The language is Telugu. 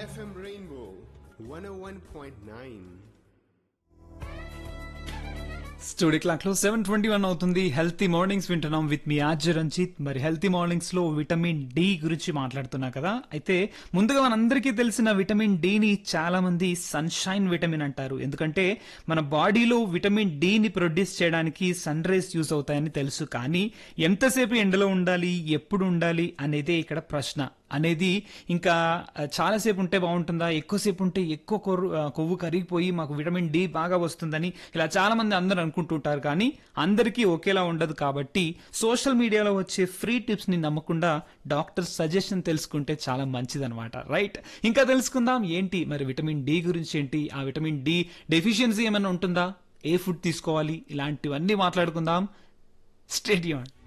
FM Rainbow 101.9. స్టూడియో క్లాక్ లో సెవెన్ ట్వంటీ వన్ అవుతుంది హెల్తీ మార్నింగ్స్ వింటున్నాం విత్ మీ ఆర్జ రంజిత్ మరి హెల్తీ మార్నింగ్స్ లో విటమిన్ డి గురించి మాట్లాడుతున్నా కదా అయితే ముందుగా మనందరికీ తెలిసిన విటమిన్ ని చాలా మంది సన్షైన్ విటమిన్ అంటారు ఎందుకంటే మన బాడీలో విటమిన్ ని ప్రొడ్యూస్ చేయడానికి సన్ రేస్ యూస్ అవుతాయని తెలుసు కానీ ఎంతసేపు ఎండలో ఉండాలి ఎప్పుడు ఉండాలి అనేదే ఇక్కడ ప్రశ్న అనేది ఇంకా ఆ, చాలాసేపు ఉంటే బాగుంటుందా ఎక్కువసేపు ఉంటే ఎక్కువ కొర్రు ఆ, కొవ్వు కరిగిపోయి మాకు విటమిన్ డి బాగా వస్తుందని ఇలా చాలా మంది అందరూ అనుకుంటుంటారు కానీ అందరికీ ఒకేలా ఉండదు కాబట్టి సోషల్ మీడియాలో వచ్చే ఫ్రీ టిప్స్ ని నమ్మకుండా డాక్టర్ సజెషన్ తెలుసుకుంటే చాలా మంచిదన్నమాట రైట్ ఇంకా తెలుసుకుందాం ఏంటి మరి విటమిన్ డి గురించి ఏంటి ఆ విటమిన్ డి డెఫిషియన్సీ ఏమైనా ఉంటుందా ఏ ఫుడ్ తీసుకోవాలి ఇలాంటివన్నీ మాట్లాడుకుందాం స్టేడియం